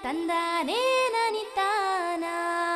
ತಂದಾನೇ ನನಿತಾನ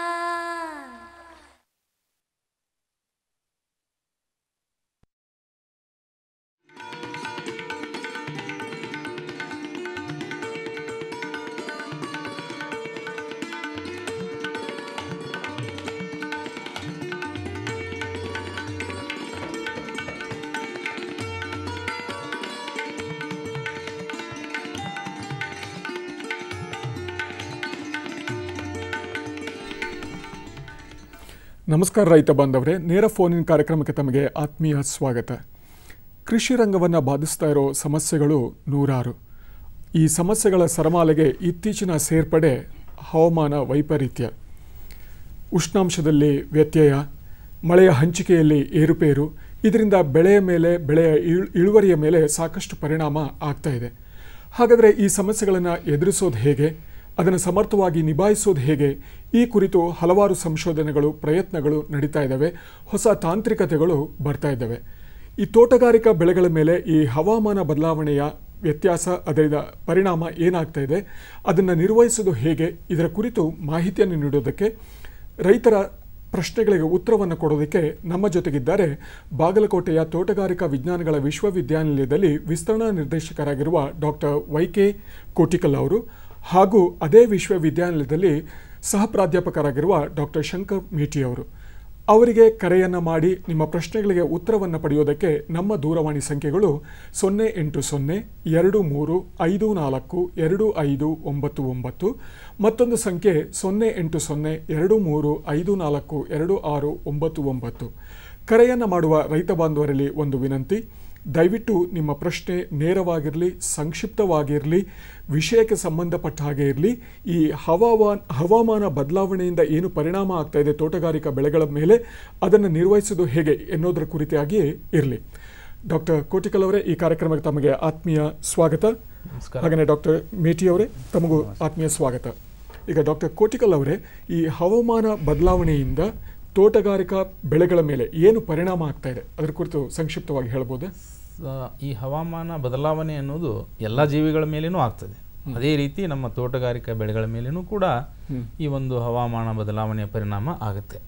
ನಮಸ್ಕಾರ ರೈತ ಬಾಂಧವರೇ ನೇರ ಫೋನಿನ ಕಾರ್ಯಕ್ರಮಕ್ಕೆ ತಮಗೆ ಆತ್ಮೀಯ ಸ್ವಾಗತ ಕೃಷಿ ರಂಗವನ್ನು ಬಾಧಿಸ್ತಾ ಇರೋ ಸಮಸ್ಯೆಗಳು ನೂರಾರು ಈ ಸಮಸ್ಯೆಗಳ ಸರಮಾಲೆಗೆ ಇತ್ತೀಚಿನ ಸೇರ್ಪಡೆ ಹವಾಮಾನ ವೈಪರೀತ್ಯ ಉಷ್ಣಾಂಶದಲ್ಲಿ ವ್ಯತ್ಯಯ ಮಳೆಯ ಹಂಚಿಕೆಯಲ್ಲಿ ಏರುಪೇರು ಇದರಿಂದ ಬೆಳೆಯ ಮೇಲೆ ಬೆಳೆಯ ಇಳ್- ಇಳುವರಿಯ ಮೇಲೆ ಸಾಕಷ್ಟು ಪರಿಣಾಮ ಆಗ್ತಾ ಇದೆ ಹಾಗಾದರೆ ಈ ಸಮಸ್ಯೆಗಳನ್ನು ಎದುರಿಸೋದು ಹೇಗೆ ಅದನ್ನು ಸಮರ್ಥವಾಗಿ ನಿಭಾಯಿಸೋದು ಹೇಗೆ ಈ ಕುರಿತು ಹಲವಾರು ಸಂಶೋಧನೆಗಳು ಪ್ರಯತ್ನಗಳು ನಡೀತಾ ಇದ್ದಾವೆ ಹೊಸ ತಾಂತ್ರಿಕತೆಗಳು ಬರ್ತಾ ಇದ್ದಾವೆ ಈ ತೋಟಗಾರಿಕಾ ಬೆಳೆಗಳ ಮೇಲೆ ಈ ಹವಾಮಾನ ಬದಲಾವಣೆಯ ವ್ಯತ್ಯಾಸ ಅದರ ಪರಿಣಾಮ ಏನಾಗ್ತಾ ಇದೆ ಅದನ್ನು ನಿರ್ವಹಿಸೋದು ಹೇಗೆ ಇದರ ಕುರಿತು ಮಾಹಿತಿಯನ್ನು ನೀಡೋದಕ್ಕೆ ರೈತರ ಪ್ರಶ್ನೆಗಳಿಗೆ ಉತ್ತರವನ್ನು ಕೊಡೋದಕ್ಕೆ ನಮ್ಮ ಜೊತೆಗಿದ್ದಾರೆ ಬಾಗಲಕೋಟೆಯ ತೋಟಗಾರಿಕಾ ವಿಜ್ಞಾನಗಳ ವಿಶ್ವವಿದ್ಯಾನಿಲಯದಲ್ಲಿ ವಿಸ್ತರಣಾ ನಿರ್ದೇಶಕರಾಗಿರುವ ಡಾಕ್ಟರ್ ವೈ ಕೆ ಕೋಟಿಕಲ್ ಅವರು ಹಾಗೂ ಅದೇ ವಿಶ್ವವಿದ್ಯಾನಿಲಯದಲ್ಲಿ ಸಹ ಪ್ರಾಧ್ಯಾಪಕರಾಗಿರುವ ಡಾಕ್ಟರ್ ಶಂಕರ್ ಮೇಟಿ ಅವರು ಅವರಿಗೆ ಕರೆಯನ್ನು ಮಾಡಿ ನಿಮ್ಮ ಪ್ರಶ್ನೆಗಳಿಗೆ ಉತ್ತರವನ್ನು ಪಡೆಯೋದಕ್ಕೆ ನಮ್ಮ ದೂರವಾಣಿ ಸಂಖ್ಯೆಗಳು ಸೊನ್ನೆ ಎಂಟು ಸೊನ್ನೆ ಎರಡು ಮೂರು ಐದು ನಾಲ್ಕು ಎರಡು ಐದು ಒಂಬತ್ತು ಒಂಬತ್ತು ಮತ್ತೊಂದು ಸಂಖ್ಯೆ ಸೊನ್ನೆ ಎಂಟು ಸೊನ್ನೆ ಎರಡು ಮೂರು ಐದು ನಾಲ್ಕು ಎರಡು ಆರು ಒಂಬತ್ತು ಒಂಬತ್ತು ಕರೆಯನ್ನು ಮಾಡುವ ರೈತ ಬಾಂಧವರಲ್ಲಿ ಒಂದು ವಿನಂತಿ ದಯವಿಟ್ಟು ನಿಮ್ಮ ಪ್ರಶ್ನೆ ನೇರವಾಗಿರಲಿ ಸಂಕ್ಷಿಪ್ತವಾಗಿರಲಿ ವಿಷಯಕ್ಕೆ ಸಂಬಂಧಪಟ್ಟ ಹಾಗೆ ಇರಲಿ ಈ ಹವಾಮಾನ ಹವಾಮಾನ ಬದಲಾವಣೆಯಿಂದ ಏನು ಪರಿಣಾಮ ಆಗ್ತಾ ಇದೆ ತೋಟಗಾರಿಕಾ ಬೆಳೆಗಳ ಮೇಲೆ ಅದನ್ನು ನಿರ್ವಹಿಸೋದು ಹೇಗೆ ಎನ್ನುವುದರ ಕುರಿತಾಗಿಯೇ ಇರಲಿ ಡಾಕ್ಟರ್ ಕೋಟಿಕಲ್ ಅವರೇ ಈ ಕಾರ್ಯಕ್ರಮಕ್ಕೆ ತಮಗೆ ಆತ್ಮೀಯ ಸ್ವಾಗತ ಹಾಗೆಯೇ ಡಾಕ್ಟರ್ ಮೇಟಿ ಅವರೇ ತಮಗೂ ಆತ್ಮೀಯ ಸ್ವಾಗತ ಈಗ ಡಾಕ್ಟರ್ ಕೋಟಿಕಲ್ ಅವರೇ ಈ ಹವಾಮಾನ ಬದಲಾವಣೆಯಿಂದ ತೋಟಗಾರಿಕಾ ಬೆಳೆಗಳ ಮೇಲೆ ಏನು ಪರಿಣಾಮ ಆಗ್ತಾ ಇದೆ ಅದರ ಕುರಿತು ಸಂಕ್ಷಿಪ್ತವಾಗಿ ಹೇಳ್ಬೋದೇ ಸ- ಈ ಹವಾಮಾನ ಬದಲಾವಣೆ ಅನ್ನೋದು ಎಲ್ಲ ಜೀವಿಗಳ ಮೇಲೇನೂ ಆಗ್ತದೆ ಅದೇ ರೀತಿ ನಮ್ಮ ತೋಟಗಾರಿಕಾ ಬೆಳೆಗಳ ಮೇಲೇನೂ ಕೂಡ ಈ ಒಂದು ಹವಾಮಾನ ಬದಲಾವಣೆಯ ಪರಿಣಾಮ ಆಗುತ್ತೆ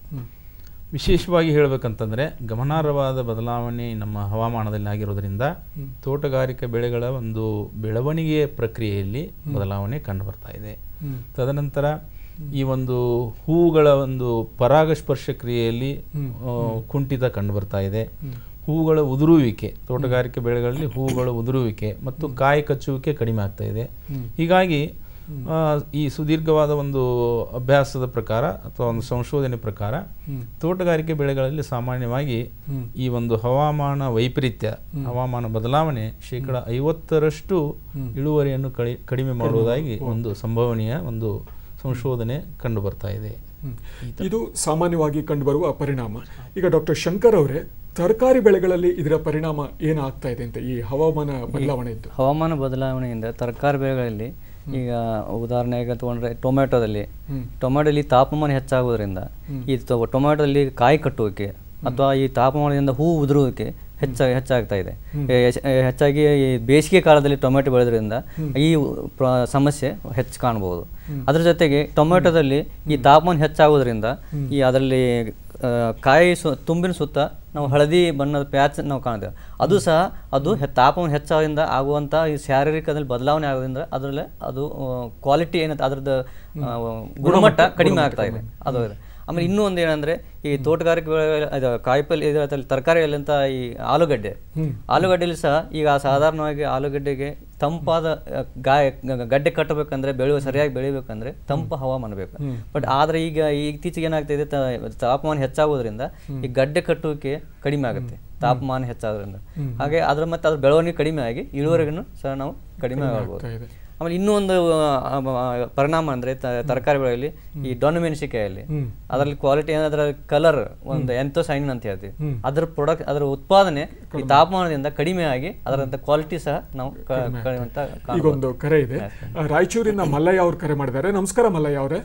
ವಿಶೇಷವಾಗಿ ಹೇಳಬೇಕಂತಂದ್ರೆ ಗಮನಾರ್ಹವಾದ ಬದಲಾವಣೆ ನಮ್ಮ ಹವಾಮಾನದಲ್ಲಿ ಆಗಿರೋದ್ರಿಂದ ತೋಟಗಾರಿಕಾ ಬೆಳೆಗಳ ಒಂದು ಬೆಳವಣಿಗೆಯ ಪ್ರಕ್ರಿಯೆಯಲ್ಲಿ ಬದಲಾವಣೆ ಕಂಡು ಬರ್ತಾ ಇದೆ ತದನಂತರ ಈ ಒಂದು ಹೂವುಗಳ ಒಂದು ಪರಾಗಸ್ಪರ್ಶ ಕ್ರಿಯೆಯಲ್ಲಿ ಆ, ಕುಂಠಿತ ಕಂಡು ಬರ್ತಾ ಇದೆ ಹೂವುಗಳ ಉದುರುವಿಕೆ ತೋಟಗಾರಿಕೆ ಬೆಳೆಗಳಲ್ಲಿ ಹೂವುಗಳ ಉದುರುವಿಕೆ ಮತ್ತು ಕಾಯಿ ಕಚ್ಚುವಿಕೆ ಕಡಿಮೆ ಆಗ್ತಾ ಇದೆ ಹೀಗಾಗಿ ಆ, ಈ ಸುದೀರ್ಘವಾದ ಒಂದು ಅಭ್ಯಾಸದ ಪ್ರಕಾರ ಅಥವಾ ಒಂದು ಸಂಶೋಧನೆ ಪ್ರಕಾರ ತೋಟಗಾರಿಕೆ ಬೆಳೆಗಳಲ್ಲಿ ಸಾಮಾನ್ಯವಾಗಿ ಈ ಒಂದು ಹವಾಮಾನ ವೈಪರೀತ್ಯ ಹವಾಮಾನ ಬದಲಾವಣೆ ಶೇಕಡ ಐವತ್ತರಷ್ಟು ಇಳುವರಿಯನ್ನು ಕಡಿ ಕಡಿಮೆ ಮಾಡುವುದಾಗಿ ಒಂದು ಸಂಭವನೀಯ ಒಂದು ಸಂಶೋಧನೆ ಕಂಡು ಬರ್ತಾ ಇದೆ ಇದು ಸಾಮಾನ್ಯವಾಗಿ ಕಂಡುಬರುವ ಪರಿಣಾಮ ಈಗ ಡಾಕ್ಟರ್ ಶಂಕರ್ ಅವರೇ ತರಕಾರಿ ಬೆಳೆಗಳಲ್ಲಿ ಇದರ ಪರಿಣಾಮ ಏನಾಗ್ತಾ ಇದೆ ಅಂತ ಈ ಹವಾಮಾನ ಬದಲಾವಣೆ ಇದ್ದು ಹವಾಮಾನ ಬದಲಾವಣೆಯಿಂದ ತರಕಾರಿ ಬೆಳೆಗಳಲ್ಲಿ ಈಗ ಉದಾಹರಣೆಗೆ ತಗೊಂಡ್ರೆ ಟೊಮೆಟೊದಲ್ಲಿ ಟೊಮೆಟೊದಲ್ಲಿ ತಾಪಮಾನ ಹೆಚ್ಚಾಗೋದ್ರಿಂದ ಈ ಟೊ- ಟೊಮೆಟೊದಲ್ಲಿ ಕಾಯಿ ಕಟ್ಟುವಿಕೆ ಅಥವಾ ಈ ತಾಪಮಾನದಿಂದ ಹೂ ಉದುರುವಿಕೆ ಹೆಚ್ಚ ಹೆಚ್ಚಾಗ್ತಾ ಇದೆ ಎ- ಎ- ಹೆಚ್ಚಾಗಿ ಈ ಬೇಸಿಗೆ ಕಾಲದಲ್ಲಿ ಟೊಮೆಟೊ ಬೆಳೆದ್ರಿಂದ ಈ ಪ್ರ- ಸಮಸ್ಯೆ ಹೆಚ್ಚು ಕಾಣಬಹುದು ಅದ್ರ ಜೊತೆಗೆ ಟೊಮೆಟೊದಲ್ಲಿ ಈ ತಾಪಮಾನ ಹೆಚ್ಚಾಗೋದ್ರಿಂದ ಈ ಅದರಲ್ಲಿ ಆ, ಕಾಯಿ ಸು ತುಂಬಿನ ಸುತ್ತ ನಾವು ಹಳದಿ ಬಣ್ಣದ ಪ್ಯಾಚ್ ನಾವು ಕಾಣ್ತೇವೆ ಅದು ಸಹ ಅದು ಹೆ- ತಾಪಮಾನ ಹೆಚ್ಚಾಗೋದ್ರಿಂದ ಆಗುವಂಥ ಈ ಶಾರೀರಿಕದಲ್ಲಿ ಬದಲಾವಣೆ ಆಗೋದ್ರಿಂದ ಅದರಲ್ಲಿ ಅದು ಕ್ವಾಲಿಟಿ ಏನಂತ ಅದ್ರದ್ದು ಆ, ಗುಣಮಟ್ಟ ಕಡಿಮೆ ಆಗ್ತಾ ಇದೆ ಅದು ಇದೆ. ಆಮೇಲೆ ಇನ್ನೂ ಒಂದು ಏನಂದ್ರೆ ಈ ತೋಟಗಾರಿಕೆ ಬೆಳೆ ಇದು ಕಾಯಿಪಲ್ಲೆ ಇದರಲ್ಲಿ ತರಕಾರಿಯಲ್ಲಿ ಅಂತ ಈ ಆಲೂಗಡ್ಡೆ ಆಲೂಗಡ್ಡೆಯಲ್ಲಿ ಸಹ ಈಗ ಸಾಧಾರಣವಾಗಿ ಆಲೂಗಡ್ಡೆಗೆ ತಂಪಾದ ಆ, ಗಾಯ ಗ- ಗಡ್ಡೆ ಕಟ್ಟಬೇಕಂದ್ರೆ ಬೆಳೆಯುವ ಸರಿಯಾಗಿ ಬೆಳಿಬೇಕಂದ್ರೆ ತಂಪು ಹವಾಮಾನ ಬೇಕು ಬಟ್ ಆದ್ರೆ ಈಗ ಈ ಇತ್ತೀಚೆಗೆ ಏನಾಗ್ತಿದೆ ತ- ತಾಪಮಾನ ಹೆಚ್ಚಾಗೋದ್ರಿಂದ ಈ ಗಡ್ಡೆ ಕಟ್ಟುವಿಕೆ ಕಡಿಮೆ ಆಗುತ್ತೆ ತಾಪಮಾನ ಹೆಚ್ಚಾಗೋದ್ರಿಂದ ಹಾಗೆ ಅದ್ರ ಮತ್ತೆ ಅದ್ರ ಬೆಳವಣಿಗೆ ಕಡಿಮೆ ಆಗಿ ಇಳುವರಿಗೂ ಸಹ ನಾವು ಕಡಿಮೆ ಆಗ್ಬೋದು ಆಗ್ತಾ ಇದೆ ಆಮೇಲೆ ಇನ್ನೂ ಒಂದು ಆ, ಆ, ಪರಿಣಾಮ ಅಂದ್ರೆ ತ- ತರಕಾರಿ ಬೆಳೆಯಲ್ಲಿ ಈ ಡೊಣಮೆಣಸಿಕಾಯಲ್ಲಿ ಅದರಲ್ಲಿ ಕ್ವಾಲಿಟಿ ಅದರ ಕಲರ್ ಒಂದು ಎಂತೋಸೈನ್ ಅಂತ ಹೇಳ್ತೀವಿ ಅದ್ರ ಪ್ರಾಡಕ್ಟ್ ಅದರ ಉತ್ಪಾದನೆ ಈ ತಾಪಮಾನದಿಂದ ಕಡಿಮೆ ಆಗಿ ಅದರಂತ ಕ್ವಾಲಿಟಿ ಸಹ ನಾವು ಕ- ಕಡಿಮೆ ಅಂತ ಈಗ ಕಾಣ್ಬೋದು. ಒಂದು ಕರೆ ಇದೆ ಆ, ರಾಯಚೂರಿನ ಮಲ್ಲಯ್ಯ ಅವ್ರು ಕರೆ ಮಾಡಿದ್ದಾರೆ ನಮಸ್ಕಾರ ಮಲ್ಲಯ್ಯ ಅವರೇ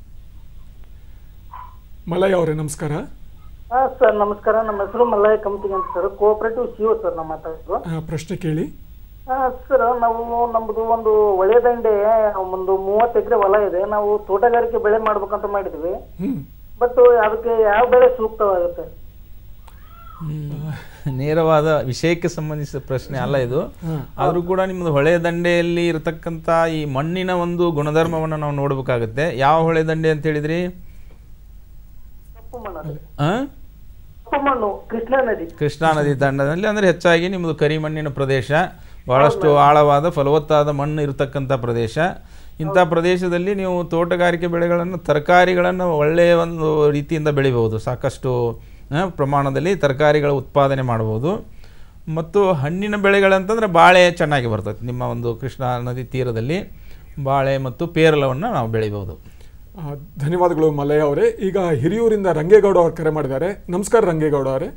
ಮಲ್ಲಯ್ಯ ಅವರೇ ನಮಸ್ಕಾರ ಹಾ ಸರ್ ನಮಸ್ಕಾರ ನಮ್ಮ ಹೆಸರು ಮಲ್ಲಯ್ಯ ಕಮ್ತಿಂಗ್ ಅಂತ ಸರ್ ಕೋಆಪರೇಟಿವ್ ಸಿಒ ಸರ್ ನಮ್ಮ ಮಾತಾಡೋದು ಆ, ಪ್ರಶ್ನೆ ಕೇಳಿ ಸರ್ ನಾವು ನಮ್ದು ಒಂದು ಒಳ್ಳೆದಂಡೆ ಒಂದು ಮೂವತ್ತು ಎಕರೆ ಹೊಲ ಇದೆ ನಾವು ತೋಟಗಾರಿಕೆ ಬೆಳೆ ಮಾಡ್ಬೇಕಂತ ಮಾಡಿದ್ವಿ ಹ್ಮ್ ಬಟ್ ಅದಕ್ಕೆ ಯಾವ ಬೆಳೆ ಸೂಕ್ತವಾಗುತ್ತೆ ನೇರವಾದ ವಿಷಯಕ್ಕೆ ಸಂಬಂಧಿಸಿದ ಪ್ರಶ್ನೆ ಅಲ್ಲ ಇದು ಆದರೂ ಕೂಡ ನಿಮ್ಮದು ಹೊಳೆ ದಂಡೆಯಲ್ಲಿ ಇರತಕ್ಕಂಥ ಈ ಮಣ್ಣಿನ ಒಂದು ಗುಣಧರ್ಮವನ್ನು ನಾವು ನೋಡಬೇಕಾಗುತ್ತೆ ಯಾವ ಹೊಳೆ ದಂಡೆ ಅಂತ ಹೇಳಿದ್ರಿ ಕಪ್ಪು ಮಣ್ಣು ಆ? ಕಪ್ಪು ಮಣ್ಣು ಕೃಷ್ಣಾ ನದಿ ಕೃಷ್ಣಾ ನದಿ ದಂಡದಲ್ಲಿ ಅಂದರೆ ಹೆಚ್ಚಾಗಿ ನಿಮ್ಮದು ಕರಿಮಣ್ಣಿನ ಪ್ರದೇಶ ಬಹಳಷ್ಟು ಆಳವಾದ ಫಲವತ್ತಾದ ಮಣ್ಣು ಇರತಕ್ಕಂಥ ಪ್ರದೇಶ ಇಂಥ ಪ್ರದೇಶದಲ್ಲಿ ನೀವು ತೋಟಗಾರಿಕೆ ಬೆಳೆಗಳನ್ನು ತರಕಾರಿಗಳನ್ನು ಒಳ್ಳೆಯ ಒಂದು ರೀತಿಯಿಂದ ಬೆಳಿಬಹುದು ಸಾಕಷ್ಟು ಆ, ಪ್ರಮಾಣದಲ್ಲಿ ತರಕಾರಿಗಳ ಉತ್ಪಾದನೆ ಮಾಡ್ಬೋದು ಮತ್ತು ಹಣ್ಣಿನ ಬೆಳೆಗಳಂತಂದರೆ ಬಾಳೆ ಚೆನ್ನಾಗಿ ಬರ್ತದೆ ನಿಮ್ಮ ಒಂದು ಕೃಷ್ಣಾ ನದಿ ತೀರದಲ್ಲಿ ಬಾಳೆ ಮತ್ತು ಪೇರಲವನ್ನು ನಾವು ಬೆಳಿಬೋದು ಆ, ಧನ್ಯವಾದಗಳು ಮಲ್ಲಯ್ಯ ಅವರೇ ಈಗ ಹಿರಿಯೂರಿಂದ ರಂಗೇಗೌಡ ಅವರು ಕರೆ ಮಾಡಿದ್ದಾರೆ ನಮಸ್ಕಾರ ರಂಗೇಗೌಡ ಅವರೇ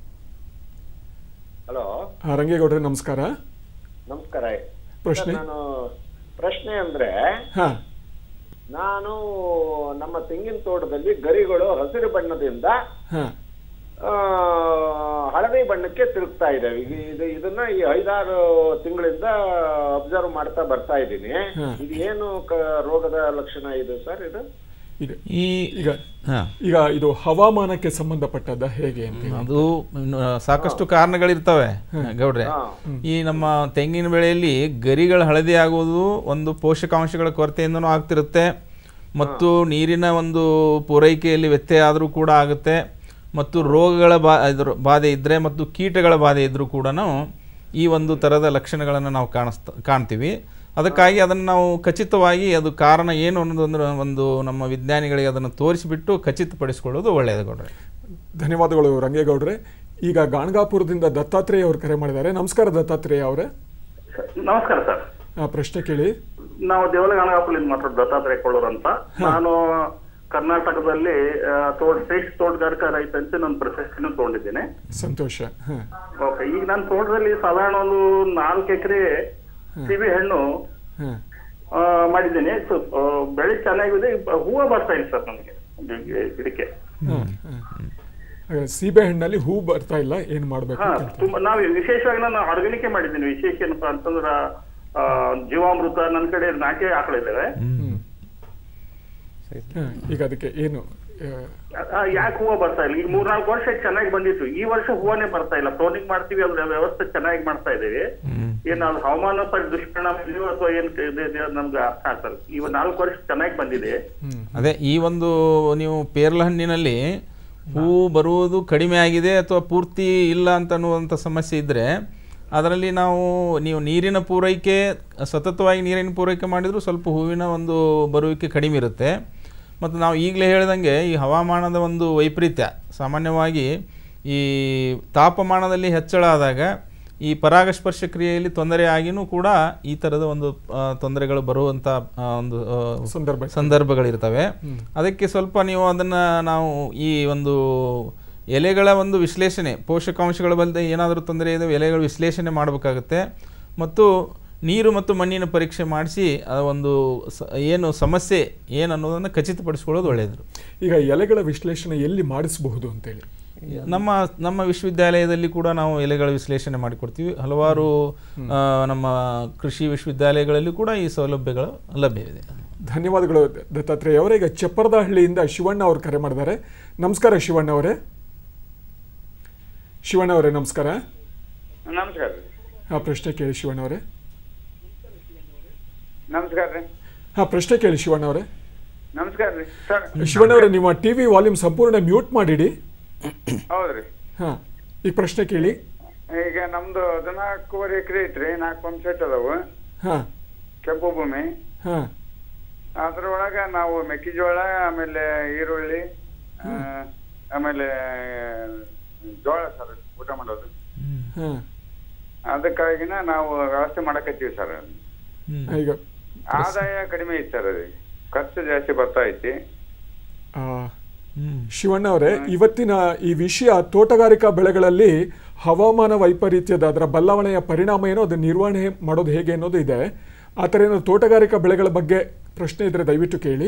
ಹಲೋ ಆ, ರಂಗೇಗೌಡ್ರೆ ನಮಸ್ಕಾರ ನಮಸ್ಕಾರ ಪ್ರಶ್ನೆ? ಸರ್, ನಾನು ಪ್ರಶ್ನೆ ಅಂದ್ರೆ ಹಾ ನಾನು ನಮ್ಮ ತೆಂಗಿನ ತೋಟದಲ್ಲಿ ಗರಿಗಳು ಹಸಿರು ಬಣ್ಣದಿಂದ ಹಾ ಆ, ಹಳದಿ ಬಣ್ಣಕ್ಕೆ ತಿರುಗ್ತಾ ಇದ್ದಾವೆ ಈಗ ಇದು ಇದನ್ನ ಈ ಐದಾರು ತಿಂಗಳಿಂದ ಅಬ್ಸರ್ವ್ ಮಾಡ್ತಾ ಬರ್ತಾ ಇದ್ದೀನಿ ಹ್ಮ್. ಇದು ಏನು ಕ- ರೋಗದ ಲಕ್ಷಣ ಇದು ಸರ್ ಇದು ಈಗ ಈ ಈಗ ಹಾಂ ಈಗ ಇದು ಹವಾಮಾನಕ್ಕೆ ಸಂಬಂಧಪಟ್ಟದ್ದ ಹೇಗೆ ಅಂತ ಅದು ಇನ್ನು ಸಾಕಷ್ಟು ಕಾರಣಗಳಿರ್ತವೆ ಗೌಡ್ರೆ ಈ ನಮ್ಮ ತೆಂಗಿನ ಬೆಳೆಯಲ್ಲಿ ಗರಿಗಳ ಹಳದಿ ಆಗುವುದು ಒಂದು ಪೋಷಕಾಂಶಗಳ ಕೊರತೆಯಿಂದನೂ ಆಗ್ತಿರುತ್ತೆ ಮತ್ತು ನೀರಿನ ಒಂದು ಪೂರೈಕೆಯಲ್ಲಿ ವ್ಯತ್ಯಯ ಆದರೂ ಕೂಡ ಆಗುತ್ತೆ ಮತ್ತು ರೋಗಗಳ ಬಾ ಇದ್ರ ಬಾಧೆ ಇದ್ದರೆ ಮತ್ತು ಕೀಟಗಳ ಬಾಧೆ ಇದ್ದರೂ ಕೂಡ ಈ ಒಂದು ಥರದ ಲಕ್ಷಣಗಳನ್ನು ನಾವು ಕಾಣಿಸ್ತಾ ಕಾಣ್ತೀವಿ ಅದಕ್ಕಾಗಿ ಅದನ್ನು ನಾವು ಖಚಿತವಾಗಿ ಅದು ಕಾರಣ ಏನು ಅನ್ನೋದೊಂದು ಒಂದು ನಮ್ಮ ವಿಜ್ಞಾನಿಗಳಿಗೆ ಅದನ್ನು ತೋರಿಸಿಬಿಟ್ಟು ಖಚಿತಪಡಿಸ್ಕೊಳ್ಳೋದು ಒಳ್ಳೆಯದು ಗೌಡ್ರೆ ಧನ್ಯವಾದಗಳು ರಂಗೇಗೌಡ್ರೆ ಈಗ ಗಾಣಗಾಪುರದಿಂದ ದತ್ತಾತ್ರೇಯ ಅವರು ಕರೆ ಮಾಡಿದ್ದಾರೆ ನಮಸ್ಕಾರ ದತ್ತಾತ್ರೇಯ ಅವರೇ ನಮಸ್ಕಾರ ಸರ್ ಆ, ಪ್ರಶ್ನೆ ಕೇಳಿ ನಾವು ದೇವಲಗಾಣಗಾಪುಲಿಂದ ಮಾತಾಡೋದು ದತ್ತಾತ್ರೇಯ ಕೊಳ್ಳೂರ್ ಅಂತ ನಾನು ಕರ್ನಾಟಕದಲ್ಲಿ ಆ, ತೋಟ ಶ್ರೇಷ್ಠ ತೋಟಗಾರಿಕಾ ರೈತ ಅಂತ ನಾನು ಪ್ರಶಸ್ತಿನೂ ತಗೊಂಡಿದ್ದೇನೆ ಸಂತೋಷ ಹಾ ಓಕೆ ಈಗ ನನ್ನ ತೋಟದಲ್ಲಿ ಸಾಧಾರಣ ಒಂದು ನಾಲ್ಕು ಎಕರೆ ಸಿಬಿ ಹಣ್ಣು ಹಾ ಆ, ಮಾಡಿದ್ದೇನೆ ಸೊ, ಆ, ಬೆಳೆ ಚೆನ್ನಾಗಿದೆ ಬ- ಹೂವು ಬರ್ತಾ ಇಲ್ಲ ಸರ್ ನನಗೆ ಇದಕ್ಕೆ ಹಾ, ಹಾ. ಹಾಗಾದ್ರೆ ಸೀಬೆ ಹಣ್ಣಲ್ಲಿ ಹೂ ಬರ್ತಾ ಇಲ್ಲ ಏನ್ ಮಾಡ್ಬೇಕು ಹಾ ಅಂತ ತುಂಬಾ ನಾವು ವಿಶೇಷವಾಗಿ ನಾನು ಆರ್ಗಾನಿಕ್ ಮಾಡಿದ್ದೀನಿ ವಿಶೇಷ ಏನಪ್ಪಾ ಅಂತಂದ್ರ ಆ, ಜೀವಾಮೃತ ನನ್ನ ಕಡೆ ನಾಟಿ ಆಕಳಿದ್ದೇವೆ ಹಾ, ಈಗ ಅದಕ್ಕೆ ಏನು ಆ, ಯಾಕೆ ಹೂವು ಬರ್ತಾ ಇಲ್ಲ ಈಗ ಮೂರ್ನಾಲ್ಕು ವರ್ಷ ಚೆನ್ನಾಗಿ ಬಂದಿತ್ತು ಈ ವರ್ಷ ಹೂವನೇ ಬರ್ತಾ ಇಲ್ಲ ಪ್ರೋನಿಂಗ್ ಮಾಡ್ತೀವಿ ಅದ್ರ ವ್ಯವಸ್ಥೆ ಚೆನ್ನಾಗಿ ಮಾಡ್ತಾ ಇದೀವಿ ಏನ್ ಅದು ಹವಾಮಾನ ಪರಿ ದುಷ್ಪರಿಣಾಮ ಇದೆಯೋ ಅಥವಾ ಏನ್ ಇದೆ ಇದೆ ಅದು ನಮ್ಗೆ ಅರ್ಥ ಆಗ್ತದೆ ಇವ ನಾಲ್ಕು ವರ್ಷ ಚೆನ್ನಾಗಿ ಬಂದಿದೆ ಅದೇ ಈ ಒಂದು ನೀವು ಪೇರ್ಲ ಹಣ್ಣಿನಲ್ಲಿ ಹೂ ಬರುವುದು ಕಡಿಮೆ ಆಗಿದೆ ಅಥವಾ ಪೂರ್ತಿ ಇಲ್ಲ ಅಂತ ಅನ್ನುವಂಥ ಸಮಸ್ಯೆ ಇದ್ದರೆ ಅದರಲ್ಲಿ ನಾವು ನೀವು ನೀರಿನ ಪೂರೈಕೆ ಸತತವಾಗಿ ನೀರಿನ ಪೂರೈಕೆ ಮಾಡಿದರೂ ಸ್ವಲ್ಪ ಹೂವಿನ ಒಂದು ಬರುವಿಕೆ ಕಡಿಮೆ ಇರುತ್ತೆ ಮತ್ತು ನಾವು ಈಗಲೇ ಹೇಳ್ದಂಗೆ ಈ ಹವಾಮಾನದ ಒಂದು ವೈಪರೀತ್ಯ ಸಾಮಾನ್ಯವಾಗಿ ಈ ತಾಪಮಾನದಲ್ಲಿ ಹೆಚ್ಚಳ ಆದಾಗ ಈ ಪರಾಗಸ್ಪರ್ಶ ಕ್ರಿಯೆಯಲ್ಲಿ ತೊಂದರೆ ಆಗಿನೂ ಕೂಡ ಈ ಥರದ ಒಂದು ಆ, ತೊಂದರೆಗಳು ಬರುವಂಥ ಆ, ಒಂದು ಆ, ಸಂದರ್ಭ ಸಂದರ್ಭಗಳಿರ್ತವೆ ಅದಕ್ಕೆ ಸ್ವಲ್ಪ ನೀವು ಅದನ್ನು ನಾವು ಈ ಒಂದು ಎಲೆಗಳ ಒಂದು ವಿಶ್ಲೇಷಣೆ ಪೋಷಕಾಂಶಗಳ ಬಲ್ಲದೆ ಏನಾದರೂ ತೊಂದರೆ ಇದೆ ಎಲೆಗಳ ವಿಶ್ಲೇಷಣೆ ಮಾಡಬೇಕಾಗುತ್ತೆ ಮತ್ತು ನೀರು ಮತ್ತು ಮಣ್ಣಿನ ಪರೀಕ್ಷೆ ಮಾಡಿಸಿ ಆ ಒಂದು ಸ ಏನು ಸಮಸ್ಯೆ ಏನು ಅನ್ನೋದನ್ನು ಖಚಿತಪಡಿಸ್ಕೊಳ್ಳೋದು ಒಳ್ಳೆಯದು ಈಗ ಎಲೆಗಳ ವಿಶ್ಲೇಷಣೆ ಎಲ್ಲಿ ಮಾಡಿಸಬಹುದು ಅಂತೇಳಿ ನಮ್ಮ ನಮ್ಮ ವಿಶ್ವವಿದ್ಯಾಲಯದಲ್ಲಿ ಕೂಡ ನಾವು ಎಲೆಗಳ ವಿಶ್ಲೇಷಣೆ ಮಾಡಿಕೊಡ್ತೀವಿ ಹಲವಾರು ಆ, ನಮ್ಮ ಕೃಷಿ ವಿಶ್ವವಿದ್ಯಾಲಯಗಳಲ್ಲಿ ಕೂಡ ಈ ಸೌಲಭ್ಯಗಳು ಲಭ್ಯವಿದೆ ಧನ್ಯವಾದಗಳು ದತ್ತಾತ್ರೇಯ ಅವರೇ ಈಗ ಚಪ್ಪರದಹಳ್ಳಿಯಿಂದ ಶಿವಣ್ಣ ಅವರು ಕರೆ ಮಾಡಿದ್ದಾರೆ ನಮಸ್ಕಾರ ಶಿವಣ್ಣ ಅವರೇ ಶಿವಣ್ಣ ಅವರೇ ನಮಸ್ಕಾರ ನಮಸ್ಕಾರ ರೀ ಹಾ ಪ್ರಶ್ನೆ ಕೇಳಿ ಶಿವಣ್ಣ ಅವರೇ ನಮಸ್ಕಾರ ರೀ ಹಾ ಪ್ರಶ್ನೆ ಕೇಳಿ ಶಿವಣ್ಣ ಅವರೇ ನಮಸ್ಕಾರ ರೀ ಸರ್ ಶಿವಣ್ಣ ಅವರೇ ನಿಮ್ಮ ಟಿವಿ ವಾಲ್ಯೂಮ್ ಸಂಪೂರ್ಣ ಮ್ಯೂಟ್ ಮಾಡಿಡಿ ಹೌದ್ರಿ ಹಾ ಈಗ ಪ್ರಶ್ನೆ ಕೇಳಿ ಈಗ ನಮ್ದು ಹದಿನಾಲ್ಕೂವರೆ ಎಕರೆ ಐತ್ರಿ ನಾಲ್ಕು ಪಂಪ್ ಸೆಟ್ ಅದಾವು ಹಾ ಕೆಂಪು ಭೂಮಿ ಹಾ ಅದ್ರೊಳಗ ನಾವು ಮೆಕ್ಕೆಜೋಳ ಆಮೇಲೆ ಈರುಳ್ಳಿ ಆ, ಆಮೇಲೆ ಜೋಳ ಸರ್ ಊಟ ಮಾಡೋದು ಹಾ ಅದಕ್ಕಾಗಿನ ನಾವು ವ್ಯವಸ್ಥೆ ಮಾಡಕತ್ತೀವಿ ಸರ್ ಈಗ ಆದಾಯ ಕಡಿಮೆ ಐತಿ ಸರ್ ಅದು ಖರ್ಚು ಜಾಸ್ತಿ ಬರ್ತಾ ಐತಿ ಆ, ಶಿವಣ್ಣ ಅವರೇ ಇವತ್ತಿನ ಈ ವಿಷಯ ತೋಟಗಾರಿಕಾ ಬೆಳೆಗಳಲ್ಲಿ ಹವಾಮಾನ ವೈಪರೀತ್ಯದ ಅದರ ಬದಲಾವಣೆಯ ಪರಿಣಾಮ ಏನೋ ಅದು ನಿರ್ವಹಣೆ ಮಾಡೋದು ಹೇಗೆ ಅನ್ನೋದು ಇದೆ ಆ ಥರ ಏನೋ ತೋಟಗಾರಿಕಾ ಬೆಳೆಗಳ ಬಗ್ಗೆ ಪ್ರಶ್ನೆ ಇದ್ರೆ ದಯವಿಟ್ಟು ಕೇಳಿ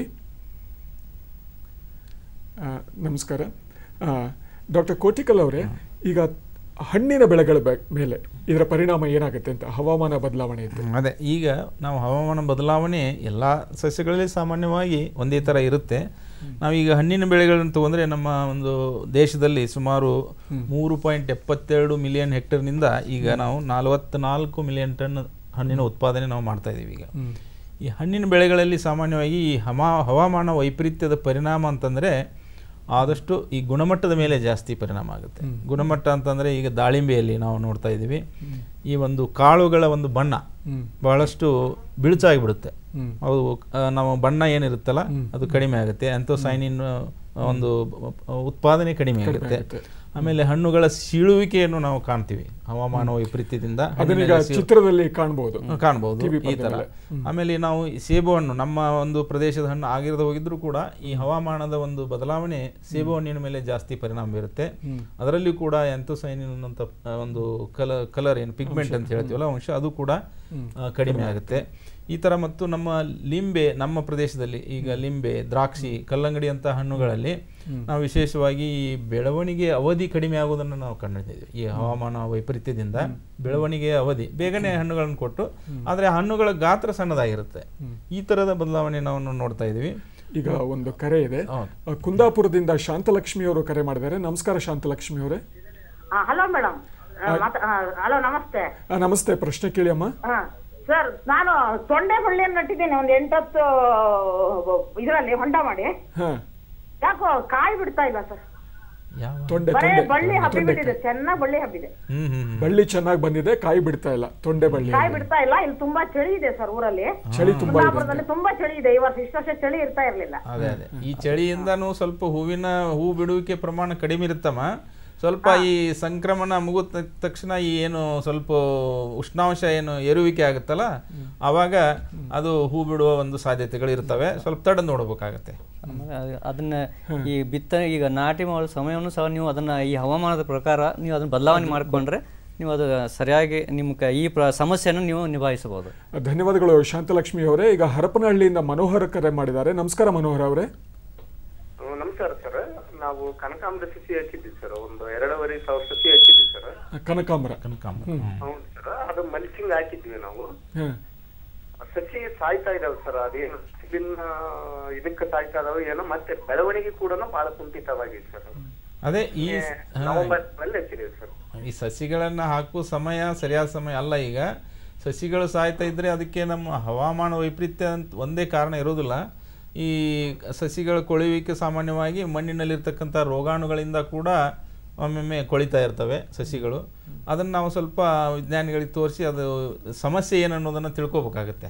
ಆ, ನಮಸ್ಕಾರ ಡಾಕ್ಟರ್ ಕೋಟಿಕಲ್ ಅವರೇ ಈಗ ಹಣ್ಣಿನ ಬೆಳೆಗಳ ಬೆ- ಮೇಲೆ ಇದರ ಪರಿಣಾಮ ಏನಾಗುತ್ತೆ ಅಂತ ಹವಾಮಾನ ಬದಲಾವಣೆ ಇದ್ದು ಅದೇ ಈಗ ನಾವು ಹವಾಮಾನ ಬದಲಾವಣೆ ಎಲ್ಲ ಸಸ್ಯಗಳಲ್ಲಿ ಸಾಮಾನ್ಯವಾಗಿ ಒಂದೇ ಥರ ಇರುತ್ತೆ ನಾವೀಗ ಹಣ್ಣಿನ ಬೆಳೆಗಳನ್ನು ತಗೊಂಡ್ರೆ ನಮ್ಮ ಒಂದು ದೇಶದಲ್ಲಿ ಸುಮಾರು ಮೂರು ಪಾಯಿಂಟ್ ಎಪ್ಪತ್ತೆರಡು ಮಿಲಿಯನ್ ಹೆಕ್ಟರ್ನಿಂದ ಈಗ ನಾವು ನಲವತ್ನಾಲ್ಕು ಮಿಲಿಯನ್ ಟನ್ ಹಣ್ಣಿನ ಉತ್ಪಾದನೆ ನಾವು ಮಾಡ್ತಾ ಇದ್ದೀವಿ ಈಗ ಈ ಹಣ್ಣಿನ ಬೆಳೆಗಳಲ್ಲಿ ಸಾಮಾನ್ಯವಾಗಿ ಈ ಹಮಾ ಹವಾಮಾನ ವೈಪರೀತ್ಯದ ಪರಿಣಾಮ ಅಂತಂದರೆ ಆದಷ್ಟು ಈ ಗುಣಮಟ್ಟದ ಮೇಲೆ ಜಾಸ್ತಿ ಪರಿಣಾಮ ಆಗುತ್ತೆ ಗುಣಮಟ್ಟ ಅಂತಂದರೆ ಈಗ ದಾಳಿಂಬೆಯಲ್ಲಿ ನಾವು ನೋಡ್ತಾ ಇದ್ದೀವಿ ಈ ಒಂದು ಕಾಳುಗಳ ಒಂದು ಬಣ್ಣ ಬಹಳಷ್ಟು ಬಿಳುಚಾಗಿಬಿಡುತ್ತೆ ಅವು ಆ, ನಾವು ಬಣ್ಣ ಏನಿರುತ್ತಲ್ಲ ಅದು ಕಡಿಮೆ ಆಗುತ್ತೆ ಅಂಥೋಸೈನಿನ್ ಒಂದು ಉತ್ಪಾದನೆ ಕಡಿಮೆ ಆಗುತ್ತೆ ಆಮೇಲೆ ಹಣ್ಣುಗಳ ಸೀಳುವಿಕೆಯನ್ನು ನಾವು ಕಾಣ್ತೀವಿ ಹವಾಮಾನ ವೈಪರೀತ್ಯದಿಂದ ಅದನ್ನೀಗ ಹಣ್ಣಿನಲ್ಲಿ ಸೀಳು- ಚಿತ್ರದಲ್ಲಿ ಕಾಣಬಹುದು ಕಾಣಬಹುದು TV ಈ ತರ ಪರದೆಮೇಲೆ. ಆಮೇಲೆ ನಾವು ಈ ಸೇಬು ಹಣ್ಣು ನಮ್ಮ ಒಂದು ಪ್ರದೇಶದ ಹಣ್ಣು ಆಗಿರದೆ ಹೋಗಿದ್ರು ಕೂಡ ಈ ಹವಾಮಾನದ ಒಂದು ಬದಲಾವಣೆ ಸೇಬು ಹಣ್ಣಿನ ಮೇಲೆ ಜಾಸ್ತಿ ಪರಿಣಾಮ ಬೀರುತ್ತೆ ಅದರಲ್ಲಿ ಕೂಡ ಎಂತೋಸೈನಿನ್ ಅಂತ ಆ, ಒಂದು ಕಲ ಕಲರ್ ಏನು ಪಿಗ್ಮೆಂಟ್ ಅಂತ ಹೇಳ್ತೀವಲ್ಲ ಅಂಶ ಅದು ಕೂಡ ಆ, ಕಡಿಮೆ ಆಗುತ್ತೆ ಈ ತರ ಮತ್ತು ನಮ್ಮ ಲಿಂಬೆ ನಮ್ಮ ಪ್ರದೇಶದಲ್ಲಿ ಈಗ ಲಿಂಬೆ ದ್ರಾಕ್ಷಿ ಕಲ್ಲಂಗಡಿ ಅಂತ ಹಣ್ಣುಗಳಲ್ಲಿ ನಾವು ವಿಶೇಷವಾಗಿ ಈ ಬೆಳವಣಿಗೆ ಅವಧಿ ಕಡಿಮೆ ಆಗುವುದನ್ನು ನಾವು ಕಂಡಿದ್ದೀವಿ ಈ ಹವಾಮಾನ ವೈಪರೀತ್ಯದಿಂದ ಬೆಳವಣಿಗೆಯ ಅವಧಿ ಬೇಗನೆ ಹಣ್ಣುಗಳನ್ನು ಕೊಟ್ಟು ಆದರೆ ಹಣ್ಣುಗಳ ಗಾತ್ರ ಸಣ್ಣದಾಗಿರುತ್ತೆ ಈ ತರದ ಬದಲಾವಣೆ ನಾವು ನೋಡ್ತಾ ಇದ್ದೀವಿ ಈಗ ಒಂದು ಕರೆ ಇದೆ ಹೌದು. ಆ, ಕುಂದಾಪುರದಿಂದ ಶಾಂತಲಕ್ಷ್ಮಿ ಅವರು ಕರೆ ಮಾಡಿದ್ದಾರೆ ನಮಸ್ಕಾರ ಶಾಂತಲಕ್ಷ್ಮಿ ಅವರೇ ಹಲೋ ಮೇಡಮ್ ಹಲೋ ನಮಸ್ತೆ ಆ, ನಮಸ್ತೆ ಪ್ರಶ್ನೆ ಕೇಳಿ ಅಮ್ಮ ಸರ್ ನಾನು ತೊಂಡೆ ಬಳ್ಳಿಯನ್ನು ನಟ್ಟಿದ್ದೀನಿ ಒಂದು ಎಂಟತ್ತು ಇದರಲ್ಲಿ ಹೊಂಡ ಮಾಡಿ ಹಾ ಯಾಕೋ ಕಾಯಿ ಬಿಡ್ತಾ ಇಲ್ಲ ಸರ್ ಯಾವ ತೊಂಡೆ ಬರೇ ತೊಂಡೆ ಬಳ್ಳಿ ಹಬ್ಬಿ ತೊಂಡೆ ಬಿಟ್ಟಿದೆ ಚೆನ್ನಾಗಿ ಬಳ್ಳಿ ಹಬ್ಬಿದೆ ಹ್ಮ್ ಹ್ಮ್ ಹ್ಮ್. ಬಳ್ಳಿ ಚೆನ್ನಾಗಿ ಬಂದಿದೆ ಕಾಯಿ ಬಿಡ್ತಾ ಇಲ್ಲ ತೊಂಡೆ ಬಳ್ಳಿ ಕಾಯಿ ಬಿಡ್ತಾ ಇಲ್ಲ ಇಲ್ಲಿ ತುಂಬಾ ಚಳಿ ಇದೆ ಸರ್ ಊರಲ್ಲಿ ಚಳಿ ತುಂಬಾ ಇದೆ ಕುಂದಾಪುರದಲ್ಲಿ ತುಂಬಾ ಚಳಿ ಇದೆ ಈ ವರ್ಷ ಇಷ್ಟು ವರ್ಷ ಚಳಿ ಇರ್ತಾ ಇರ್ಲಿಲ್ಲ ಅದೇ ಅದೇ ಈ ಚಳಿಯಿಂದನೂ ಸ್ವಲ್ಪ ಹೂವಿನ ಹೂ ಬಿಡುವಿಕೆ ಪ್ರಮಾಣ ಕಡಿಮೆ ಇರುತ್ತಮ್ಮ ಸ್ವಲ್ಪ ಈ ಸಂಕ್ರಮಣ ಮುಗಿದ ತಕ್ಷಣ ಈ ಏನು ಸ್ವಲ್ಪ ಉಷ್ಣಾಂಶ ಏನು ಏರುವಿಕೆ ಆಗುತ್ತಲ್ಲ ಆವಾಗ ಅದು ಹೂ ಬಿಡುವ ಒಂದು ಸಾಧ್ಯತೆಗಳು ಇರ್ತವೆ ಸ್ವಲ್ಪ ತಡೆದು ನೋಡ್ಬೇಕಾಗತ್ತೆ ಆಮೇಲೆ ಅದು- ಅದನ್ನ ಈ ಬಿತ್ತನೆ ಈಗ ನಾಟಿ ಮಾಡೋ ಸಮಯವನ್ನು ಸಹ ನೀವು ಅದನ್ನ ಈ ಹವಾಮಾನದ ಪ್ರಕಾರ ನೀವು ಅದನ್ನ ಬದಲಾವಣೆ ಮಾಡಿಕೊಂಡ್ರೆ ನೀವು ಅದು ಸರಿಯಾಗಿ ನಿಮ್ಮ ಕ- ಈ ಪ್ರ ಸಮಸ್ಯೆಯನ್ನು ನೀವು ನಿಭಾಯಿಸಬಹುದು ಧನ್ಯವಾದಗಳು ಶಾಂತಲಕ್ಷ್ಮಿ ಅವರೇ ಈಗ ಹರಪನಹಳ್ಳಿಯಿಂದ ಮನೋಹರ್ ಕರೆ ಮಾಡಿದ್ದಾರೆ ನಮಸ್ಕಾರ ಮನೋಹರ್ ಅವರೇ ಹ್ಮ್, ನಮಸ್ಕಾರ ಸರ್ ನಾವು ಕನಕಾಂಬರ ಸಸಿ ಹಚ್ಚಿದ್ವಿ ಸರ್ ಒಂದು ಎರಡೂವರೆ ಸಾವಿರ ಸಸಿ ಹಚ್ಚಿದ್ವಿ ಸರ್ ಕನಕಾಂಬರ ಕನಕಾಂಬರ ಹೌದು ಸರ್ ಅದು ಮಲ್ಚಿಂಗ್ ಹಾಕಿದ್ವಿ ನಾವು ಹಾ. ಸಸಿ ಸಾಯ್ತಾ ಇದಾವೆ ಸರ್ ಅದೇನು ಬಿಸಿಲಿನ ಇದಕ್ಕೆ ಸಾಯ್ತಾ ಇದಾವೆ ಏನೋ ಮತ್ತೆ ಬೆಳವಣಿಗೆ ಕೂಡ ಬಹಳ ಕುಂಠಿತವಾಗಿದೆ ಸರ್ ಅದೇ ಈ ಹಾ, ನವೆಂಬರ್ ಅಲ್ಲಿ ಹಚ್ಚಿದ್ದೀವಿ ಸರ್ ಈ ಸಸಿಗಳನ್ನು ಹಾಕುವ ಸಮಯ ಸರಿಯಾದ ಸಮಯ ಅಲ್ಲ ಈಗ ಸಸಿಗಳು ಸಾಯ್ತಾ ಇದ್ರೆ ಅದಕ್ಕೆ ನಮ್ಮ ಹವಾಮಾನ ವೈಪರೀತ್ಯ ಅಂತ ಒಂದೇ ಕಾರಣ ಇರೋದಿಲ್ಲ ಈ ಸಸಿಗಳ ಕೊಳೆಯುವಿಕೆ ಸಾಮಾನ್ಯವಾಗಿ ಮಣ್ಣಿನಲ್ಲಿರ್ತಕ್ಕಂಥ ರೋಗಾಣುಗಳಿಂದ ಕೂಡ ಒಮ್ಮೊಮ್ಮೆ ಕೊಳಿತಾ ಇರ್ತವೆ ಸಸಿಗಳು ಅದನ್ನು ನಾವು ಸ್ವಲ್ಪ ವಿಜ್ಞಾನಿಗಳಿಗೆ ತೋರಿಸಿ ಅದು ಸಮಸ್ಯೆ ಏನು ಅನ್ನೋದನ್ನು ತಿಳ್ಕೊಬೇಕಾಗತ್ತೆ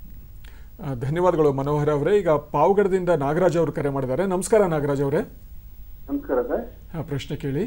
ಆ, ಧನ್ಯವಾದಗಳು ಮನೋಹರ್ ಅವರೇ ಈಗ ಪಾವಗಡದಿಂದ ನಾಗರಾಜ್ ಅವರು ಕರೆ ಮಾಡಿದ್ದಾರೆ ನಮಸ್ಕಾರ ನಾಗರಾಜ್ ಅವರೇ ನಮಸ್ಕಾರ ಸರ್ ಆ, ಪ್ರಶ್ನೆ ಕೇಳಿ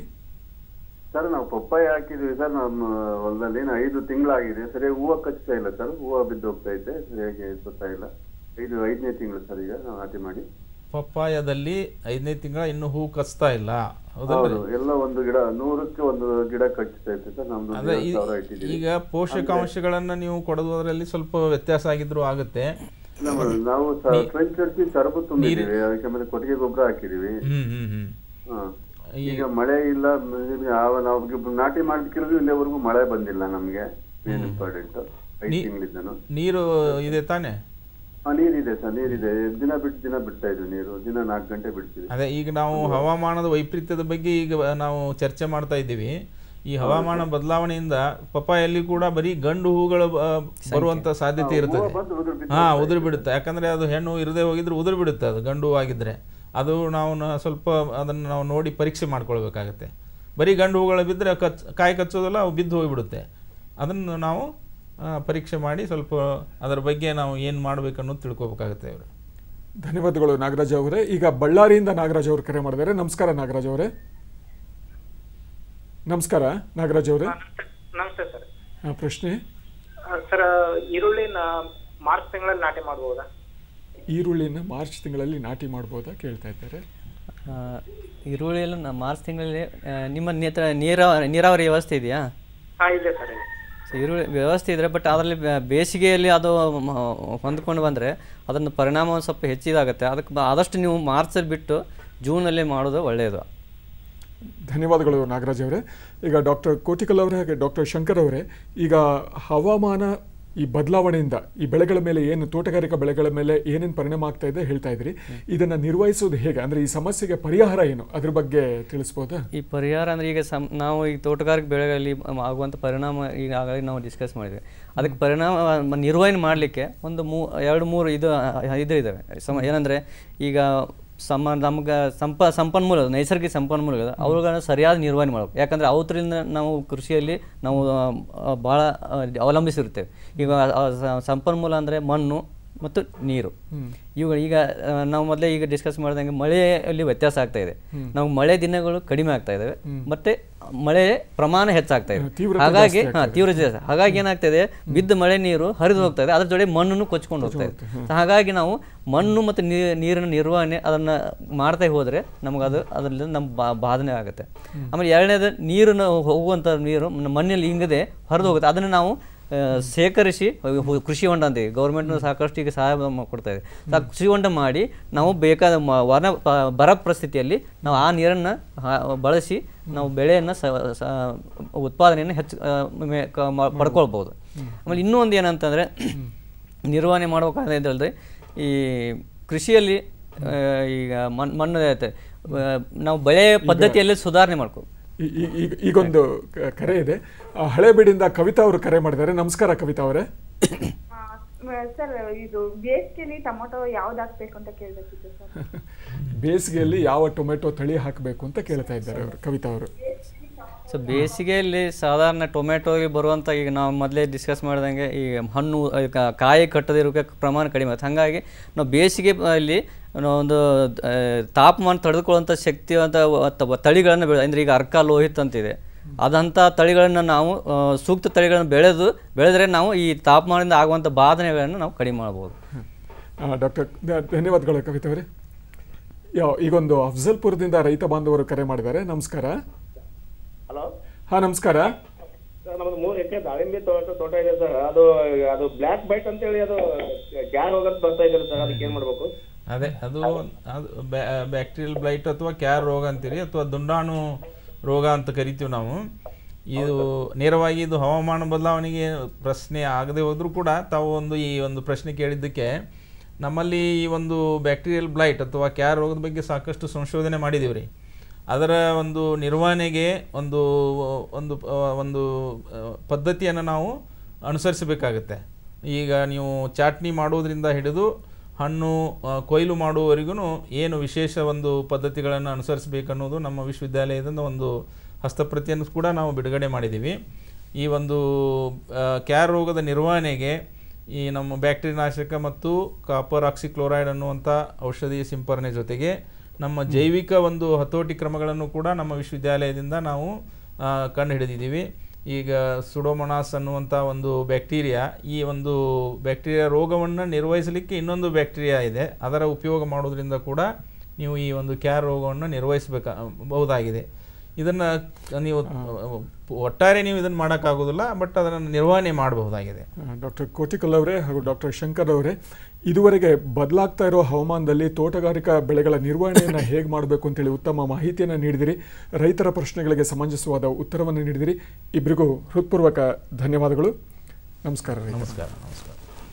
ಸರ್ ನಾವು ಪಪ್ಪಾಯ ಹಾಕಿದ್ವಿ ಸರ್ ನಮ್ಮ ಹೊಲದಲ್ಲಿ ಇನ್ನು ಐದು ತಿಂಗಳಾಗಿದೆ ಸರಿಯಾಗಿ ಹೂವು ಕಚ್ತಾ ಇಲ್ಲ ಸರ್ ಹೂವು ಬಿದ್ದು ಹೋಗ್ತಾ ಇದೆ ಸರಿಯಾಗಿ ಬರ್ತಾ ಇಲ್ಲ ಐದು ಐದನೇ ತಿಂಗಳು ಸರ್ ಈಗ ನಾವು ನಾಟಿ ಮಾಡಿ ಪಪ್ಪಾಯದಲ್ಲಿ ಐದನೇ ತಿಂಗಳ ಇನ್ನೂ ಹೂ ಕಚ್ತಾ ಇಲ್ಲ ಹೌದಲ್ರಿ ಹೌದು ಎಲ್ಲ ಒಂದು ಗಿಡ ನೂರಕ್ಕೆ ಒಂದು ಗಿಡ ಕಚ್ತಾ ಇತ್ತು ಸರ್ ನಮ್ದು ಅದೇ ಎರಡು ಈ- ಸಾವಿರ ಇಟ್ಟಿದ್ದೀವಿ ಈಗ ಪೋಷಕಾಂಶಗಳನ್ನ ನೀವು ಕೊಡೋದ್ರಲ್ಲಿ ಸ್ವಲ್ಪ ವ್ಯತ್ಯಾಸ ಆಗಿದ್ರು ಆಗುತ್ತೆ ನಮ್ಮ- ನಾವು ಫ್ರೆಂಚ್ ಹಚ್ಚಿ ಸರಬು ತುಂಬಿದ್ದೀವಿ ಅದಕ್ಕೆ ಆಮೇಲೆ ಕೊಟ್ಟಿಗೆ ಗೊಬ್ಬರ ಹಾಕಿದೀವಿ ಹ್ಮ್ ಹ್ಮ್ ಹ್ಮ್ ಹಾ. ಈಗ ಮಳೆ ಇಲ್ಲ ಮ- ಯಾವ ನಾವು ನಾಟಿ ಮಾಡಿದ್ಕಿರೋದು ಇಲ್ಲಿವರೆಗೂ ಮಳೆ ಬಂದಿಲ್ಲ ನಮ್ಗೆ ಮೇನ್ ಇಂಪಾರ್ಟೆಂಟ್ ಐದು ನೀ- ತಿಂಗಳಿಂದನು ನೀರು ಇದೆ ತಾನೆ ಹಾ ನೀರಿದೆ ಸರ್ ನೀರಿದೆ ದಿನ ಬಿಟ್ಟು ದಿನ ಬಿಡ್ತಾ ಇದ್ವಿ ನೀರು ದಿನ ನಾಲ್ಕು ಗಂಟೆ ಬಿಡ್ತೀವಿ ಅದೇ ಈಗ ನಾವು ಹವಾಮಾನದ ವೈಪರೀತ್ಯದ ಬಗ್ಗೆ ಈಗ ನಾವು ಚರ್ಚೆ ಮಾಡ್ತಾ ಇದ್ದೀವಿ ಈ ಹವಾಮಾನ ಬದಲಾವಣೆಯಿಂದ ಪಪ್ಪಾಯಲ್ಲಿ ಕೂಡ ಬರೀ ಗಂಡು ಹೂಗಳು ಆ, ಬರುವಂತ ಸಾಧ್ಯತೆ ಇರ್ತದೆ ಬಂದು ಉದುರು ಬಿದ್ದು ಹಾ ಉದುರು ಬಿಡುತ್ತೆ ಯಾಕಂದ್ರೆ ಅದು ಹೆಣ್ಣು ಇರದೆ ಹೋಗಿದ್ರೆ ಉದುರು ಬಿಡುತ್ತೆ ಅದು ಗಂಡು ಆಗಿದ್ರೆ ಅದು ನಾವು ನ- ಸ್ವಲ್ಪ ಅದನ್ನು ನಾವು ನೋಡಿ ಪರೀಕ್ಷೆ ಮಾಡ್ಕೊಳ್ಬೇಕಾಗತ್ತೆ ಬರೀ ಗಂಡು ಹೂಗಳು ಬಿದ್ದರೆ ಕಚ್ ಕಾಯಿ ಕಚ್ಚೋದಲ್ಲ ಅವು ಬಿದ್ದು ಹೋಗಿಬಿಡುತ್ತೆ ಅದನ್ನು ನಾವು ಆ, ಪರೀಕ್ಷೆ ಮಾಡಿ ಸ್ವಲ್ಪ ಅದರ ಬಗ್ಗೆ ನಾವು ಏನು ಮಾಡ್ಬೇಕು ಅನ್ನೋದು ತಿಳ್ಕೊಬೇಕಾಗುತ್ತೆ ಅವರು ಧನ್ಯವಾದಗಳು ನಾಗರಾಜ್ ಅವರೇ ಈಗ ಬಳ್ಳಾರಿಯಿಂದ ನಾಗರಾಜ್ ಅವರು ಕರೆ ಮಾಡಿದ್ದಾರೆ ನಮಸ್ಕಾರ ನಾಗರಾಜ್ ಅವರೇ ನಮಸ್ಕಾರ ನಾಗರಾಜ್ ಅವರೇ ನಮಸ್ತೆ ಸರ್ ಆ, ಪ್ರಶ್ನೆ ಸರ್ ಈರುಳ್ಳಿನ ಮಾರ್ಚ್ ತಿಂಗಳಲ್ಲಿ ನಾಟಿ ಮಾಡ್ಬೋದಾ ಈರುಳ್ಳಿನ ಮಾರ್ಚ್ ತಿಂಗಳಲ್ಲಿ ನಾಟಿ ಮಾಡ್ಬೋದಾ ಕೇಳ್ತಾ ಇದ್ದಾರೆ ಆ, ಈರುಳ್ಳಿಯಲ್ಲಿ ನ- ಮಾರ್ಚ್ ತಿಂಗಳಲ್ಲಿ ಆ, ನಿಮ್ಮ ನೇತ್ರ ನೀರಾ ನೀರಾವರಿ ವ್ಯವಸ್ಥೆ ಇದೆಯಾ ಹಾ ಇದೆ ಸರ್ ಇದೆ ಸೊ ಈರುಳ್ಳಿ ವ್ಯವಸ್ಥೆ ಇದ್ರೆ ಬಟ್ ಅದರಲ್ಲಿ ಬೆ- ಬೇಸಿಗೆಯಲ್ಲಿ ಅದು ಮ- ಹೊಂದ್ಕೊಂಡು ಬಂದರೆ ಅದನ್ನು ಪರಿಣಾಮ ಒಂದು ಸ್ವಲ್ಪ ಹೆಚ್ಚಿದಾಗುತ್ತೆ ಅದಕ್ಕೆ ಬ- ಆದಷ್ಟು ನೀವು ಮಾರ್ಚಲ್ಲಿ ಬಿಟ್ಟು ಜೂನಲ್ಲಿ ಮಾಡೋದು ಒಳ್ಳೆಯದು ಧನ್ಯವಾದಗಳು ನಾಗರಾಜ್ ಅವರೇ ಈಗ ಡಾಕ್ಟರ್ ಕೋಟಿಕಲ್ ಅವರೇ ಹಾಗೆ ಡಾಕ್ಟರ್ ಶಂಕರ್ ಅವರೇ ಈಗ ಹವಾಮಾನ ಈ ಬದಲಾವಣೆಯಿಂದ ಈ ಬೆಳೆಗಳ ಮೇಲೆ ಏನು ತೋಟಗಾರಿಕಾ ಬೆಳೆಗಳ ಮೇಲೆ ಏನೇನು ಪರಿಣಾಮ ಆಗ್ತಾ ಇದೆ ಹೇಳ್ತಾ ಇದ್ರಿ ಇದನ್ನ ನಿರ್ವಹಿಸೋದು ಹೇಗೆ ಅಂದ್ರೆ ಈ ಸಮಸ್ಯೆಗೆ ಪರಿಹಾರ ಏನು ಅದ್ರ ಬಗ್ಗೆ ತಿಳಿಸ್ಬೋದಾ ಈ ಪರಿಹಾರ ಅಂದರೆ ಈಗ ಸಮ್ ನಾವು ಈ ತೋಟಗಾರಿಕೆ ಬೆಳೆಗಳಲ್ಲಿ ಮ- ಆಗುವಂಥ ಪರಿಣಾಮ ಈಗಾಗಲೇ ನಾವು ಡಿಸ್ಕಸ್ ಮಾಡಿದ್ವಿ ಅದಕ್ಕೆ ಪರಿಣಾಮ ಮ- ನಿರ್ವಹಣೆ ಮಾಡಲಿಕ್ಕೆ ಒಂದು ಮೂ ಎರಡು ಮೂರು ಇದು ಅ, ಇದು ಇದ್ದಾವೆ ಸಮ ಏನಂದರೆ ಈಗ ಸಮ ನಮ್ಗೆ ಸಂಪ ಸಂಪನ್ಮೂಲ ನೈಸರ್ಗಿಕ ಸಂಪನ್ಮೂಲಗಳು ಅವುಗಳನ್ನ ಸರಿಯಾದ ನಿರ್ವಹಣೆ ಮಾಡಬೇಕು ಯಾಕಂದರೆ ಅವತ್ತರಿಂದ ನಾವು ಕೃಷಿಯಲ್ಲಿ ನಾವು ಭಾಳ ಅವಲಂಬಿಸಿರ್ತೇವೆ ಈಗ ಆ ಸ- ಸಂಪನ್ಮೂಲ ಅಂದರೆ ಮಣ್ಣು ಮತ್ತು ನೀರು ಇವುಗಳು ಈಗ ಆ, ನಾವು ಮೊದಲೇ ಈಗ ಡಿಸ್ಕಸ್ ಮಾಡಿದಂಗೆ ಮಳೆಯಲ್ಲಿ ವ್ಯತ್ಯಾಸ ಆಗ್ತಾ ಇದೆ ನಾವು ಮಳೆ ದಿನಗಳು ಕಡಿಮೆ ಆಗ್ತಾ ಇದ್ದಾವೆ ಮತ್ತೆ ಮಳೆ ಪ್ರಮಾಣ ಹೆಚ್ಚಾಗ್ತಾ ಇದೆ ತೀವ್ರತೆ ಹಾಗಾಗಿ ಜಾಸ್ತಿ ಹಾ ತೀವ್ರತೆ ಜಾಸ್ತಿ ಹಾಗಾಗಿ ಏನಾಗ್ತದೆ ಬಿದ್ದ ಮಳೆ ನೀರು ಹರಿದು ಹೋಗ್ತಾ ಇದೆ ಅದ್ರ ಜೊತೆ ಮಣ್ಣನ್ನು ಕೊಚ್ಕೊಂಡು ಹೋಗ್ತಾ ಇದೆ So ಹಾಗಾಗಿ ನಾವು ಮಣ್ಣು ಮತ್ತು ನೀ- ನೀರಿನ ನಿರ್ವಹಣೆ ಅದನ್ನ ಮಾಡ್ತಾ ಹೋದ್ರೆ ನಮ್ಗೆ ಅದು ಅದರಿಂದ ನಮ್ಮ ಬಾ- ಬಾಧನೆ ಆಗುತ್ತೆ ಆಮೇಲೆ ಎರಡನೇದು ನೀರನ್ನು ಹೋಗುವಂಥ ನೀರು ಮಣ್ಣಲ್ಲಿ ಹಿಂಗದೆ ಹರಿದು ಹೋಗುತ್ತೆ ಅದನ್ನು ನಾವು ಆ, ಸೇಕರಿಸಿ ಹು- ಕೃಷಿ ಹೊಂಡ ಅಂತೀವಿ ಗೌರ್ಮೆಂಟ್ ಸಾಕಷ್ಟು ಈಗ ಸಹಾಯ ಮ- ಕೊಡ್ತಾ ಇದೆ ಸೊ ಆ ಕೃಷಿ ಹೊಂಡ ಮಾಡಿ ನಾವು ಬೇಕಾದ ಮ- ವನ ಪ- ಬರ ಪರಿಸ್ಥಿತಿಯಲ್ಲಿ ನಾವು ಆ ನೀರನ್ನು ಬಳಸಿ ನಾವು ಬೆಳೆಯನ್ನು ಸ ಸ- ಉತ್ಪಾದನೆಯನ್ನು ಹೆಚ್ಚು ಆ, ಮೆ- ಕ- ಮ- ಪಡ್ಕೊಳ್ಬೋದು ಆಮೇಲೆ ಇನ್ನೂ ಒಂದು ಏನಂತಂದರೆ ನಿರ್ವಹಣೆ ಮಾಡ್ಬೇಕಾದ್ರೆ ಇದಲ್ಲದೆ ಈ ಕೃಷಿಯಲ್ಲಿ ಆ, ಈಗ ಮಣ್ಣು ಮಣ್ಣು ಐತೆ ಆ, ನಾವು ಬೆಳೆ ಪದ್ಧತಿಯಲ್ಲಿ ಸುಧಾರಣೆ ಮಾಡ್ಕೋ ಈ- ಈ- ಈಗ ಈಗೊಂದು ಕ- ಕರೆ ಇದೆ ಆ, ಹಳೇಬೀಡಿಂದ ಕವಿತಾ ಅವರು ಕರೆ ಮಾಡಿದ್ದಾರೆ ನಮಸ್ಕಾರ ಕವಿತಾ ಅವರೇ ಸರ್ ಇದು ಬೇಸಿಗೆಲಿ ಟೊಮೊಟೊ ಯಾವ್ದು ಹಾಕ್ಬೇಕು ಅಂತ ಕೇಳಬೇಕಿತ್ತು ಸರ್ ಬೇಸಿಗೆಯಲ್ಲಿ ಯಾವ ಟೊಮೆಟೊ ತಳಿ ಹಾಕಬೇಕು ಅಂತ ಕೇಳ್ತಾ ಇದ್ದಾರೆ ಅವರು ಕವಿತಾ ಅವರು ಸೊ ಬೇಸಿಗೆಯಲ್ಲಿ ಸಾಧಾರಣ ಟೊಮೆಟೊಗೆ ಬರುವಂಥ ಈಗ ನಾವು ಮೊದಲೇ ಡಿಸ್ಕಸ್ ಮಾಡಿದಂಗೆ ಈ ಹಣ್ಣು ಆ, ಕಾ- ಕಾಯಿ ಕಟ್ಟದಿರೋಕೆ ಪ್ರಮಾಣ ಕಡಿಮೆ ಆಗುತ್ತೆ ಹಾಗಾಗಿ ನಾವು ಬೇಸಿಗೆ ಅಲ್ಲಿ ನಾವು ಒಂದು ಆ, ತಾಪಮಾನ ತಡೆದುಕೊಳ್ಳುವಂಥ ಶಕ್ತಿವಂತ ಅಥವಾ ತಳಿಗಳನ್ನು ಬೆಳೆ ಅಂದರೆ ಈಗ ಅರ್ಕ ಲೋಹಿತ್ ಅಂತಿದೆ ಅದಂಥ ತಳಿಗಳನ್ನು ನಾವು ಆ, ಸೂಕ್ತ ತಳಿಗಳನ್ನು ಬೆಳೆದು ಬೆಳೆದರೆ ನಾವು ಈ ತಾಪಮಾನದಿಂದ ಆಗುವಂಥ ಬಾಧನೆಗಳನ್ನು ನಾವು ಕಡಿಮೆ ಮಾಡ್ಬೋದು ಡಾಕ್ಟರ್ ಧನ್ಯವಾದಗಳು ಕವಿತಾ ಅವರೇ ಯಾವ ಈಗೊಂದು ಅಫ್ಜಲ್ಪುರದಿಂದ ರೈತ ಬಾಂಧವರು ಕರೆ ಮಾಡಿದ್ದಾರೆ ನಮಸ್ಕಾರ ಹಲೋ ಹಾ ನಮಸ್ಕಾರ ಸರ್ ನಮ್ದು ಮೂರು ಎಕರೆ ದಾಳಿಂಬೆ ತೋಟ ತೋಟ ಇದೆ ಸರ್ ಅದು ಅದು ಬ್ಲ್ಯಾಕ್ ಬೈಟ್ ಅಂತ ಹೇಳಿ ಅದು ಗ್ಯಾರ್ ಹೋಗಂತ ಬರ್ತಾ ಇದ್ದಾರೆ ಸರ್ ಅದಕ್ಕೆ ಏನ್ ಮಾಡ್ಬೇಕು ಅದೇ ಅದು ಅದು ಬ್ಯಾಕ್ಟೀರಿಯಲ್ ಬ್ಲೈಟ್ ಅಥವಾ ಕ್ಯಾರ್ ರೋಗ ಅಂತೀರಿ ಅಥವಾ ದುಂಡಾಣು ರೋಗ ಅಂತ ಕರಿತೀವಿ ನಾವು ಇದು ನೇರವಾಗಿ ಇದು ಹವಾಮಾನ ಬದಲಾವಣೆಗೆ ಪ್ರಶ್ನೆ ಆಗದೆ ಹೋದರೂ ಕೂಡ ತಾವು ಒಂದು ಈ ಒಂದು ಪ್ರಶ್ನೆ ಕೇಳಿದ್ದಕ್ಕೆ ನಮ್ಮಲ್ಲಿ ಈ ಒಂದು ಬ್ಯಾಕ್ಟೀರಿಯಲ್ ಬ್ಲೈಟ್ ಅಥವಾ ಕ್ಯಾರ್ ರೋಗದ ಬಗ್ಗೆ ಸಾಕಷ್ಟು ಸಂಶೋಧನೆ ಮಾಡಿದ್ದೀವಿ ರೀ ಅದರ ಒಂದು ನಿರ್ವಹಣೆಗೆ ಒಂದು ಒಂದು ಆ, ಒಂದು ಆ, ಪದ್ಧತಿಯನ್ನು ನಾವು ಅನುಸರಿಸಬೇಕಾಗತ್ತೆ ಈಗ ನೀವು ಚಾಟ್ನಿ ಮಾಡೋದ್ರಿಂದ ಹಿಡಿದು ಹಣ್ಣು ಆ, ಕೊಯ್ಲು ಮಾಡುವವರೆಗೂ ಏನು ವಿಶೇಷ ಒಂದು ಪದ್ಧತಿಗಳನ್ನು ಅನುಸರಿಸಬೇಕನ್ನೋದು ನಮ್ಮ ವಿಶ್ವವಿದ್ಯಾಲಯದಿಂದ ಒಂದು ಹಸ್ತಪ್ರತಿಯನ್ನು ಕೂಡ ನಾವು ಬಿಡುಗಡೆ ಮಾಡಿದ್ದೀವಿ ಈ ಒಂದು ಆ, ಕ್ಯಾರ್ ರೋಗದ ನಿರ್ವಹಣೆಗೆ ಈ ನಮ್ಮ ಬ್ಯಾಕ್ಟೀರಿಯಾ ನಾಶಕ ಮತ್ತು ಕಾಪರ್ ಆಕ್ಸಿಕ್ಲೋರೈಡ್ ಅನ್ನುವಂಥ ಔಷಧಿ ಸಿಂಪರಣೆ ಜೊತೆಗೆ ನಮ್ಮ ಜೈವಿಕ ಒಂದು ಹತೋಟಿ ಕ್ರಮಗಳನ್ನು ಕೂಡ ನಮ್ಮ ವಿಶ್ವವಿದ್ಯಾಲಯದಿಂದ ನಾವು ಆ, ಕಂಡು ಹಿಡಿದಿದ್ದೀವಿ ಈಗ ಸುಡೋಮೊನಾಸ್ ಅನ್ನುವಂಥ ಒಂದು ಬ್ಯಾಕ್ಟೀರಿಯಾ ಈ ಒಂದು ಬ್ಯಾಕ್ಟೀರಿಯಾ ರೋಗವನ್ನು ನಿರ್ವಹಿಸಲಿಕ್ಕೆ ಇನ್ನೊಂದು ಬ್ಯಾಕ್ಟೀರಿಯಾ ಇದೆ ಅದರ ಉಪಯೋಗ ಮಾಡೋದ್ರಿಂದ ಕೂಡ ನೀವು ಈ ಒಂದು ಕ್ಯಾರ್ ರೋಗವನ್ನು ನಿರ್ವಹಿಸಬೇಕ ಬಹುದಾಗಿದೆ ಇದನ್ನು ನೀವು ಒಟ್ಟಾರೆ ನೀವು ಇದನ್ನು ಮಾಡೋಕ್ಕಾಗೋದಿಲ್ಲ ಬಟ್ ಅದನ್ನು ನಿರ್ವಹಣೆ ಮಾಡಬಹುದಾಗಿದೆ ಡಾಕ್ಟರ್ ಕೋಟಿಕಲ್ ಅವರೇ ಹಾಗೂ ಡಾಕ್ಟರ್ ಶಂಕರ್ ಅವರೇ ಇದುವರೆಗೆ ಬದಲಾಗ್ತಾ ಇರೋ ಹವಾಮಾನದಲ್ಲಿ ತೋಟಗಾರಿಕಾ ಬೆಳೆಗಳ ನಿರ್ವಹಣೆಯನ್ನು ಹೇಗೆ ಮಾಡಬೇಕು ಅಂತೇಳಿ ಉತ್ತಮ ಮಾಹಿತಿಯನ್ನು ನೀಡಿದಿರಿ ರೈತರ ಪ್ರಶ್ನೆಗಳಿಗೆ ಸಮಂಜಸವಾದ ಉತ್ತರವನ್ನು ನೀಡಿದಿರಿ ಇಬ್ಬರಿಗೂ ಹೃತ್ಪೂರ್ವಕ ಧನ್ಯವಾದಗಳು ನಮಸ್ಕಾರ ರೈತ. ನಮಸ್ಕಾರ ನಮಸ್ಕಾರ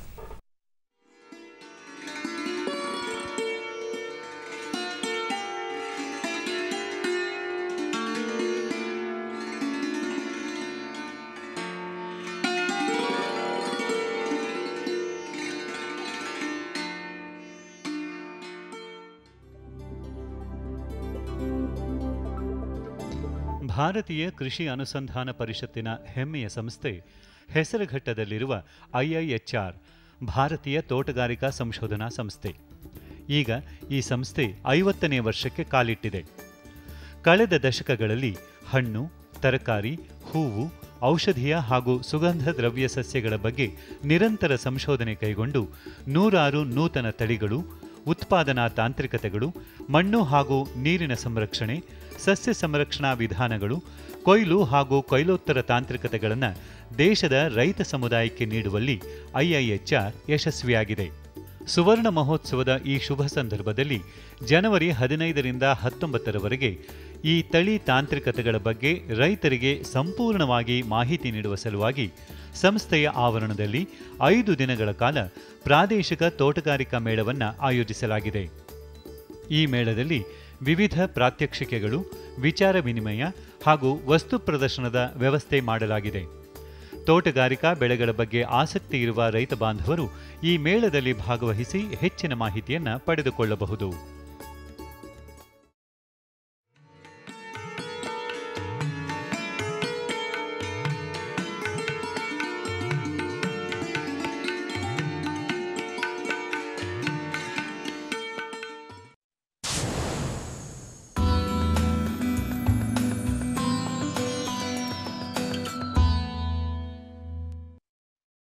ಭಾರತೀಯ ಕೃಷಿ ಅನುಸಂಧಾನ ಪರಿಷತ್ತಿನ ಹೆಮ್ಮೆಯ ಸಂಸ್ಥೆ ಹೆಸರುಘಟ್ಟದಲ್ಲಿರುವ ಐಐಎಚ್ಆರ್ ಭಾರತೀಯ ತೋಟಗಾರಿಕಾ ಸಂಶೋಧನಾ ಸಂಸ್ಥೆ ಈಗ ಈ ಸಂಸ್ಥೆ ಐವತ್ತನೇ ವರ್ಷಕ್ಕೆ ಕಾಲಿಟ್ಟಿದೆ ಕಳೆದ ದಶಕಗಳಲ್ಲಿ ಹಣ್ಣು ತರಕಾರಿ ಹೂವು ಔಷಧೀಯ ಹಾಗೂ ಸುಗಂಧ ದ್ರವ್ಯ ಸಸ್ಯಗಳ ಬಗ್ಗೆ ನಿರಂತರ ಸಂಶೋಧನೆ ಕೈಗೊಂಡು ನೂರಾರು ನೂತನ ತಳಿಗಳು ಉತ್ಪಾದನಾ ತಾಂತ್ರಿಕತೆಗಳು ಮಣ್ಣು ಹಾಗೂ ನೀರಿನ ಸಂರಕ್ಷಣೆ ಸಸ್ಯ ಸಂರಕ್ಷಣಾ ವಿಧಾನಗಳು ಕೊಯ್ಲು ಹಾಗೂ ಕೊಯ್ಲೋತ್ತರ ತಾಂತ್ರಿಕತೆಗಳನ್ನು ದೇಶದ ರೈತ ಸಮುದಾಯಕ್ಕೆ ನೀಡುವಲ್ಲಿ ಐಐಎಚ್ಆರ್ ಯಶಸ್ವಿಯಾಗಿದೆ ಸುವರ್ಣ ಮಹೋತ್ಸವದ ಈ ಶುಭ ಸಂದರ್ಭದಲ್ಲಿ ಜನವರಿ ಹದಿನೈದರಿಂದ ಹತ್ತೊಂಬತ್ತರವರೆಗೆ ಈ ತಳಿ ತಾಂತ್ರಿಕತೆಗಳ ಬಗ್ಗೆ ರೈತರಿಗೆ ಸಂಪೂರ್ಣವಾಗಿ ಮಾಹಿತಿ ನೀಡುವ ಸಲುವಾಗಿ ಸಂಸ್ಥೆಯ ಆವರಣದಲ್ಲಿ ಐದು ದಿನಗಳ ಕಾಲ ಪ್ರಾದೇಶಿಕ ತೋಟಗಾರಿಕಾ ಮೇಳವನ್ನು ಆಯೋಜಿಸಲಾಗಿದೆ ಈ ಮೇಳದಲ್ಲಿ ವಿವಿಧ ಪ್ರಾತ್ಯಕ್ಷಿಕೆಗಳು ವಿಚಾರ ವಿನಿಮಯ ಹಾಗೂ ವಸ್ತು ಪ್ರದರ್ಶನದ ವ್ಯವಸ್ಥೆ ಮಾಡಲಾಗಿದೆ ತೋಟಗಾರಿಕಾ ಬೆಳೆಗಳ ಬಗ್ಗೆ ಆಸಕ್ತಿ ಇರುವ ರೈತ ಬಾಂಧವರು ಈ ಮೇಳದಲ್ಲಿ ಭಾಗವಹಿಸಿ ಹೆಚ್ಚಿನ ಮಾಹಿತಿಯನ್ನು ಪಡೆದುಕೊಳ್ಳಬಹುದು